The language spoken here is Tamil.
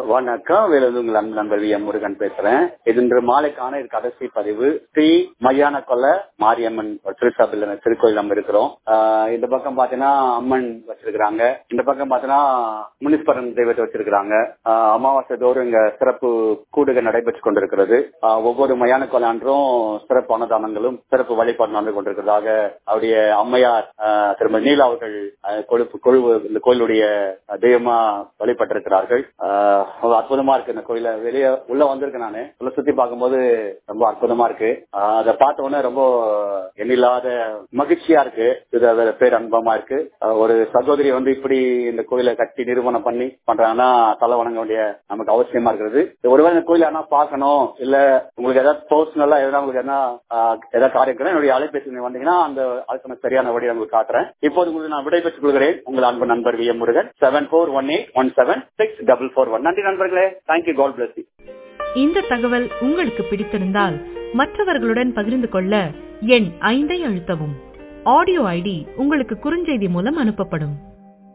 வணக்கம் வேலூர் உங்கள் அன்பு நண்பர் வி எம் முருகன் பேசுறேன் இது இன்று மாலைக்கான இது கடைசி பதிவு ஸ்ரீ மையான கொல்ல மாரியம்மன் திருசபையில் திருக்கோயில் நம்ம இருக்கிறோம் ஆஹ் இந்த பக்கம் பாத்தீங்கன்னா அம்மன் வச்சிருக்கிறாங்க இந்த பக்கம் பாத்தீங்கன்னா முனீஸ்வரன் தெய்வத்தை வச்சிருக்கிறாங்க ஆஹ் அமாவாசை தோறும் இங்க சிறப்பு கூடுகள் நடைபெற்றுக் கொண்டிருக்கிறது ஆஹ் ஒவ்வொரு மயான கொலை அன்றும் சிறப்பு அன்னதானங்களும் சிறப்பு வழிபாடு நடந்து கொண்டிருக்கிறதாக அவருடைய அம்மையார் ஆஹ் திருமதி நீலா அவர்கள் ஆஹ் கொழுப்பு கொழு இந்த கோயிலுடைய தெய்வமா வழிபட்டிருக்கிறார்கள் ஆஹ் ஒரு அற்புதமா இருக்கு இந்த கோயில வெளியே உள்ள வந்திருக்கேன் நானு உள்ள சுத்தி பார்க்கும்போது ரொம்ப அற்புதமா இருக்கு ஆஹ் அதை பார்த்த உடனே ரொம்ப எண்ணில்லாத மகிழ்ச்சியா இருக்கு இது அதோட பேர் அன்பமா இருக்கு ஆஹ் ஒரு சகோதரி வந்து இப்படி இந்த கோயிலை கட்டி நிறுவனம் பண்ணி பண்றாங்கன்னா தலை வணங்க வேண்டிய நமக்கு அவசியமா இருக்கிறது ஒருவேளை இந்த கோயில ஆனா பார்க்கணும் இல்ல உங்களுக்கு ஏதாவது பர்சனலா எதாவது உங்களுக்கு என்ன ஏதாவது காரியம் இருக்குன்னா என்னுடைய அலைபேசி நீங்க வந்தீங்கன்னா அந்த அதுக்கான சரியான வழியை உங்களுக்கு காட்டுறேன் இப்போது உங்களுக்கு நான் விடைபெற்றுக் கொள்கிறேன் உங்கள் அன்பு நண்பர் V M Murugan seven four one eight one seven six double four one நன்றி நண்பர்களே தேங்க்யூ காட் பிளஸ் இந்த தகவல் உங்களுக்கு பிடித்திருந்தால் மற்றவர்களுடன் பகிர்ந்து கொள்ள எண் ஐந்தை அழுத்தவும் ஆடியோ ஐடி உங்களுக்கு குறுஞ்செய்தி மூலம் அனுப்பப்படும்